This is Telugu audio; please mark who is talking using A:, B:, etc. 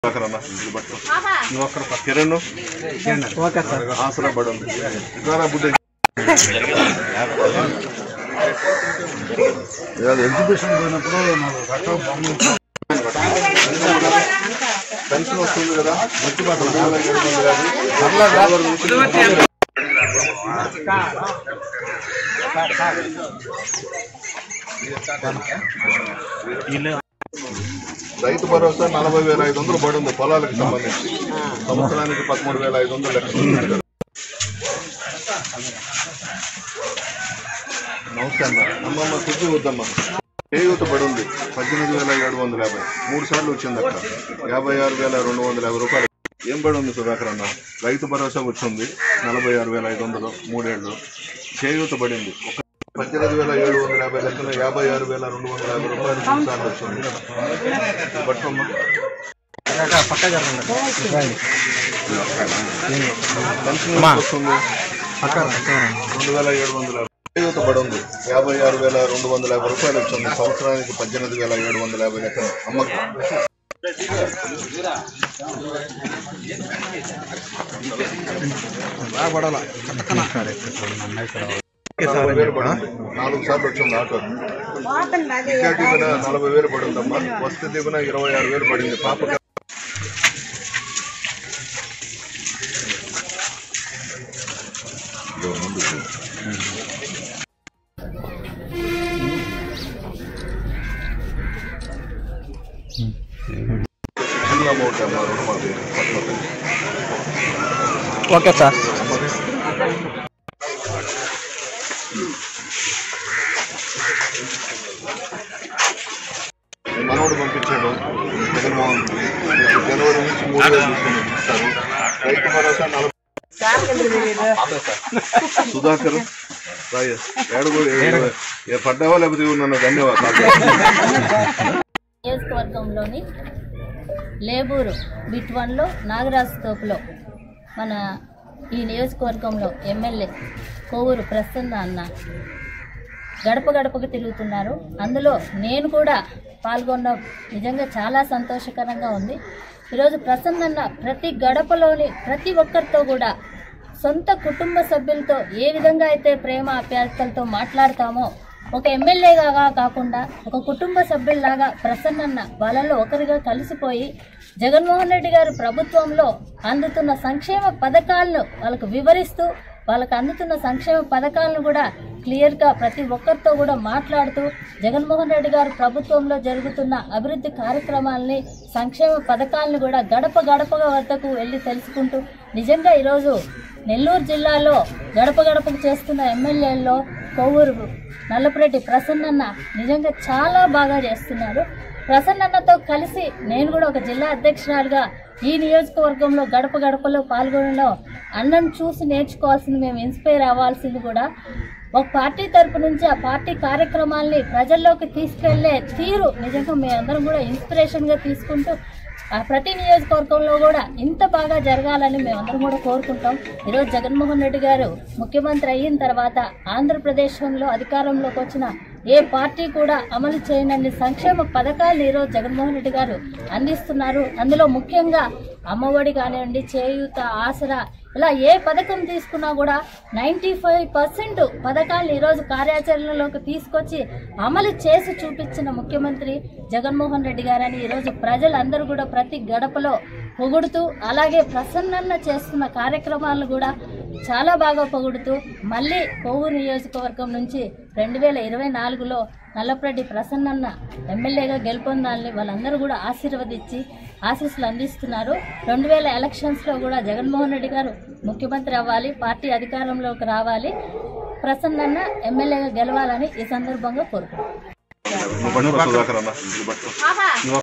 A: సుధాకర్ అన్న ఇది పట్టు నువ్వు అక్కడ కిరణ్
B: ఓకే సార్
A: ఆసరా పడి ఉంది ఇదారా బుద్ధి ఎగ్జిబిషన్ పోయినప్పుడు నాకు రకం బొమ్మలు పెన్షన్ వస్తుంది కదా మంచి బట్టలు వేల ఏడు వందలు యాభై. మరలా రైతు భరోసా నలభై వేల ఐదు వందలు పడి ఉంది పొలాలకు సంబంధించి సంవత్సరానికి పదమూడు వేల ఐదు వందలు లెక్క నమస్తే అన్న అమ్మమ్మ కుర్చీ వద్దమ్మా చేయూత పడి ఉంది పద్దెనిమిది వేల ఏడు వందల యాభై మూడు సార్లు వచ్చింది అక్కడ యాభై ఆరు వేల రెండు వందల యాభై రూపాయలు ఏం పడి ఉంది సుధాకర్ అన్న రైతు భరోసా వచ్చింది నలభై ఆరు వేల ఐదు వందలు మూడేళ్లు చేయూత పడింది ఒక పద్దెనిమిది వేల ఏడు వందల యాభై లెక్కన యాభై ఆరు వేల రెండు వందల యాభై రూపాయలు మూడు సార్లు వచ్చింది ఇది పట్టుకోమ్మా
B: పక్క జరగండి
A: పెన్షన్ ఎంత వస్తుంది
B: పక్క
A: రెండు వేల ఏడు వందల యాభై చేయూత పడి ఉంది యాభై ఆరు వేల రెండు వందల యాభై రూపాయలు వచ్చింది సంవత్సరానికి పద్దెనిమిది వేల ఏడు వందల యాభై లెక్కన అమ్మకం
B: పడాల
A: నలభై వేలు పడింది నాలుగు సార్లు వచ్చింది ఆటో టికెట్ దిగున నలభై వేలు పడిందమ్మా వస్తు దిగున ఇరవై ఆరు వేలు పడింది పాప ఫుల్ అమౌంట్ అమ్మా రుణమాఫీ పద్మతి.
B: ఓకే సార్
A: మనోడు పంపించాడు జగన్మోహన్ రెడ్డి. జనవరి నుంచి మూడు వేలు తీసుకొని ఇస్తారు రైతు భరోసా నలభై సుధాకర్ రాయ ఏడుగు ఏ పడ్డావా లేకపోతే ఇవ్వు నన్ను ధన్యవాదాలు
C: నియోజకవర్గంలోని లేబూరు బిట్ వన్లో నాగరాజు తోపులో మన ఈ నియోజకవర్గంలో ఎమ్మెల్యే కోవూరు ప్రసన్న అన్న గడప గడపకు తిరుగుతున్నారు అందులో నేను కూడా పాల్గొన్న నిజంగా చాలా సంతోషకరంగా ఉంది ఈరోజు ప్రసన్న అన్న ప్రతి గడపలోని ప్రతి ఒక్కరితో కూడా సొంత కుటుంబ సభ్యులతో ఏ విధంగా అయితే ప్రేమ ఆప్యాయతలతో మాట్లాడతామో ఒక ఎమ్మెల్యేగా కాకుండా ఒక కుటుంబ సభ్యుల్లాగా ప్రసన్నన్న వాళ్ళలో ఒకరిగా కలిసిపోయి జగన్మోహన్ రెడ్డి గారు ప్రభుత్వంలో అందుతున్న సంక్షేమ పథకాలను వాళ్ళకు వివరిస్తూ వాళ్ళకు అందుతున్న సంక్షేమ పథకాలను కూడా క్లియర్గా ప్రతి ఒక్కరితో కూడా మాట్లాడుతూ జగన్మోహన్ రెడ్డి గారు ప్రభుత్వంలో జరుగుతున్న అభివృద్ధి కార్యక్రమాలని సంక్షేమ పథకాలను కూడా గడప గడప వద్దకు వెళ్ళి తెలుసుకుంటూ నిజంగా ఈరోజు నెల్లూరు జిల్లాలో గడప గడపకు చేస్తున్న ఎమ్మెల్యేల్లో కొవ్వూరు నల్లపురెడ్డి ప్రసన్నన్న నిజంగా చాలా బాగా చేస్తున్నారు ప్రసన్నన్నతో కలిసి నేను కూడా ఒక జిల్లా అధ్యక్షురాలుగా ఈ నియోజకవర్గంలో గడప గడపలో పాల్గొనడం అన్నం చూసి నేర్చుకోవాల్సింది మేము ఇన్స్పైర్ అవ్వాల్సింది కూడా ఒక పార్టీ తరపు నుంచి ఆ పార్టీ కార్యక్రమాల్ని ప్రజల్లోకి తీసుకెళ్లే తీరు నిజంగా మేమందరం కూడా ఇన్స్పిరేషన్గా తీసుకుంటూ ఆ ప్రతి నియోజకవర్గంలో కూడా ఇంత బాగా జరగాలని మేమందరం కూడా కోరుకుంటాం ఈరోజు జగన్మోహన్ రెడ్డి గారు ముఖ్యమంత్రి అయిన తర్వాత ఆంధ్రప్రదేశ్లో అధికారంలోకి వచ్చిన ఏ పార్టీ కూడా అమలు చేయనన్ని సంక్షేమ పథకాలు ఈరోజు జగన్మోహన్ రెడ్డి గారు అందిస్తున్నారు అందులో ముఖ్యంగా అమ్మఒడి కానివ్వండి చేయూత ఆసరా ఇలా ఏ పథకం తీసుకున్నా కూడా నైంటీ ఫైవ్ పర్సెంట్ పథకాలను ఈరోజు కార్యాచరణలోకి తీసుకొచ్చి అమలు చేసి చూపించిన ముఖ్యమంత్రి జగన్మోహన్ రెడ్డి గారని ఈరోజు ప్రజలందరూ కూడా ప్రతి గడపలో పొగుడుతూ అలాగే ప్రసన్నన్న చేస్తున్న కార్యక్రమాలను కూడా చాలా బాగా పొగుడుతూ మళ్ళీ కొవ్వూరు నియోజకవర్గం నుంచి రెండు వేల ఇరవై నాలుగులో నల్లపరెడ్డి ప్రసన్నన్న ఎమ్మెల్యేగా గెలుపొందాలని వాళ్ళందరూ కూడా ఆశీర్వదించి ఆశీస్సులు అందిస్తున్నారు రెండు వేల ఎలక్షన్స్లో కూడా జగన్మోహన్ రెడ్డి గారు ముఖ్యమంత్రి అవ్వాలి పార్టీ అధికారంలోకి రావాలి ప్రసన్నన్న ఎమ్మెల్యేగా గెలవాలని ఈ సందర్భంగా కోరుకుంటున్నాను
A: నువ్వు పట్టుకో సుధాకర్ అన్న ఇది పట్టుకో